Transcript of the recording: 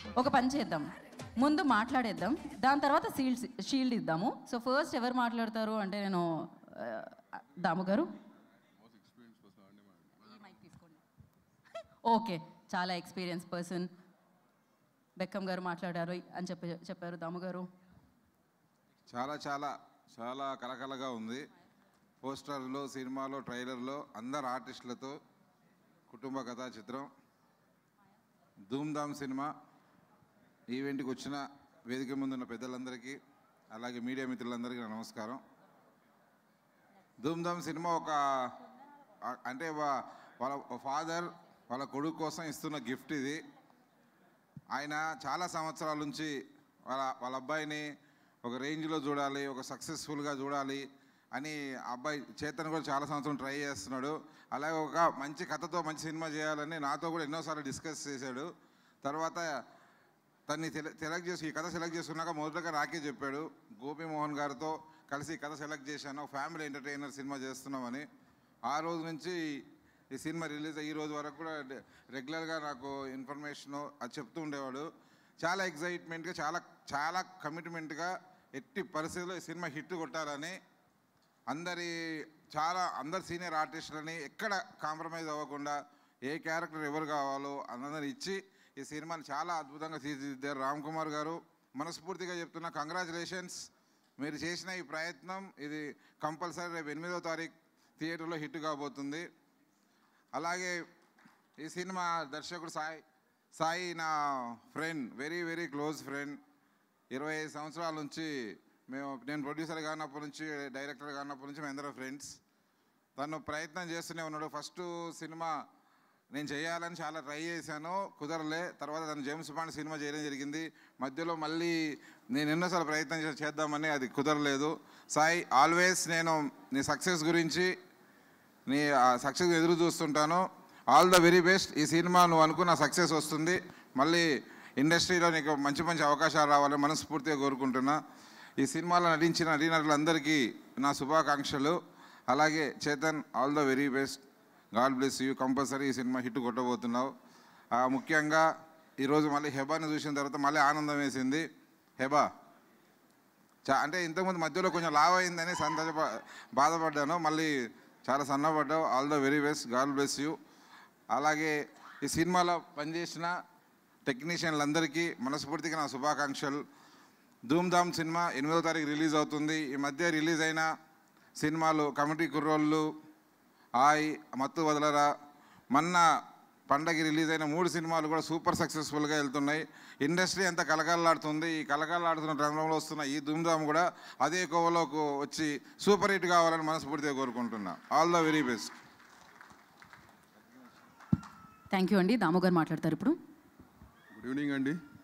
ఒక పని చేద్దాం ముందు మాట్లాడేద్దాం దాని తర్వాత సీల్డ్ షీల్డ్ ఇద్దాము సో ఫస్ట్ ఎవరు మాట్లాడతారు అంటే నేను ఆ, దాము గారు ఈ mic తీసుకోండి. ఓకే చాలా ఎక్స్పీరియన్స్ పర్సన్ బెక్కం గారు మాట్లాడారు అని చెప్పి చెప్పారు దాము గారు చాలా చాలా చాలా కలకలగా ఉంది పోస్టర్లో సినిమాలో ట్రైలర్లో అందరు ఆర్టిస్టులతో కుటుంబ కథా చిత్రం ధూమ్ధామ్ సినిమా ఈవెంట్కి వచ్చిన వేదిక ముందున్న పెద్దలందరికీ అలాగే మీడియా మిత్రులందరికీ నా నమస్కారం ధూమ్ధామ్ సినిమా ఒక ఆ- అంటే వా- వాళ్ళ ఫాదర్ వాళ్ళ కొడుకు కోసం ఇస్తున్న గిఫ్ట్ ఇది ఆయన చాలా సంవత్సరాల నుంచి వాళ్ళ వాళ్ళ అబ్బాయిని ఒక రేంజ్లో చూడాలి ఒక సక్సెస్ఫుల్గా చూడాలి అని ఆ అబ్బాయి చేతన్ కూడా చాలా సంవత్సరం ట్రై చేస్తున్నాడు అలాగే ఒక మంచి కథతో మంచి సినిమా చేయాలని నాతో కూడా ఎన్నోసార్లు డిస్కస్ చేశాడు తర్వాత తన్ని సెలెక్ట్ చేసి ఈ కథ సెలెక్ట్ చేసుకున్నాక మొదటగా నాకే చెప్పాడు గోపి మోహన్ గారితో కలిసి ఈ కథ సెలెక్ట్ చేశాను ఫ్యామిలీ ఎంటర్టైనర్ సినిమా చేస్తున్నామని ఆ రోజు నుంచి ఈ సినిమా రిలీజ్ అయ్యి ఈ రోజు వరకు కూడా రె- రెగ్యులర్గా నాకు ఇన్ఫర్మేషన్ అది చెప్తూ ఉండేవాడు చాలా ఎగ్జైట్మెంట్గా చాలా చాలా కమిట్మెంట్గా ఎట్టి పరిస్థితుల్లో ఈ సినిమా హిట్ కొట్టాలని అందరి చాలా అందరు సీనియర్ ఆర్టిస్టులని ఎక్కడ కాంప్రమైజ్ అవ్వకుండా ఏ క్యారెక్టర్ ఎవరు కావాలో అందరు ఇచ్చి ఈ సినిమాని చాలా అద్భుతంగా తీర్చిదిద్దారు రామ్ కుమార్ గారు మనస్ఫూర్తిగా చెప్తున్నా కంగ్రాచులేషన్స్ మీరు చేసిన ఈ ప్రయత్నం ఇది కంపల్సరీ రేపు ఎనిమిదో తారీఖు థియేటర్లో హిట్ కాబోతుంది అలాగే ఈ సినిమా దర్శకుడు సాయి సాయి నా friend very very close friend ఇరవై ఐదు సంవత్సరాల నుంచి మేము నేను ప్రొడ్యూసర్ కానప్పటి నుంచి డైరెక్టర్ కానప్పటి నుంచి మేము అందరం ఫ్రెండ్స్ తను ప్రయత్నం చేస్తూనే ఉన్నాడు ఫస్ట్ సినిమా నేను చేయాలని చాలా ట్రై చేశాను కుదరలే తర్వాత తను జేమ్స్ బాండ్ సినిమా చేయడం జరిగింది మధ్యలో మళ్ళీ నేను ఎన్నోసార్లు ప్రయత్నం చేసి చేద్దామని అది కుదరలేదు సాయి ఆల్వేస్ నేను నీ సక్సెస్ గురించి నీ సక్సెస్ ఎదురు చూస్తుంటాను ఆల్ ద వెరీ బెస్ట్ ఈ సినిమా నువ్వు అనుకున్న సక్సెస్ వస్తుంది మళ్ళీ ఇండస్ట్రీలో నీకు మంచి మంచి అవకాశాలు రావాలని మనస్ఫూర్తిగా కోరుకుంటున్నా ఈ సినిమాలో నటించిన నటీనటులందరికీ నా శుభాకాంక్షలు అలాగే Chetan all the very best God bless you compulsory ఈ సినిమా హిట్ కొట్టబోతున్నావు ఆ, ముఖ్యంగా ఈరోజు మళ్ళీ హెబాని చూసిన తర్వాత మళ్ళీ ఆనందం వేసింది హెబా చా అంటే ఇంతకుముందు మధ్యలో కొంచెం లావ్ అయిందని సంతోష బాధపడ్డాను మళ్ళీ చాలా సన్నపడ్డావు all the very best God bless you అలాగే ఈ సినిమాలో పనిచేసిన టెక్నీషియన్లందరికీ మనస్ఫూర్తిగా నా శుభాకాంక్షలు ధూమ్ధామ్ సినిమా ఎనిమిదో తారీఖు రిలీజ్ అవుతుంది ఈ మధ్య రిలీజ్ అయిన సినిమాలు కమిటీ కుర్రోళ్ళు ఆయ్ మత్తు వదలరా మొన్న పండగకి రిలీజ్ అయిన మూడు సినిమాలు కూడా సూపర్ సక్సెస్ఫుల్గా వెళ్తున్నాయి ఇండస్ట్రీ ఎంత కలకలలాడుతుంది ఈ కలకలలాడుతున్న రంగంలో వస్తున్న ఈ ధూమ్ధామ్ కూడా అదే కోవలోకి వచ్చి సూపర్ హిట్ కావాలని మనస్ఫూర్తిగా కోరుకుంటున్నా all the very best thank you అండి దాము గారు మాట్లాడతారు ఇప్పుడు గుడ్ ఈవినింగ్ అండి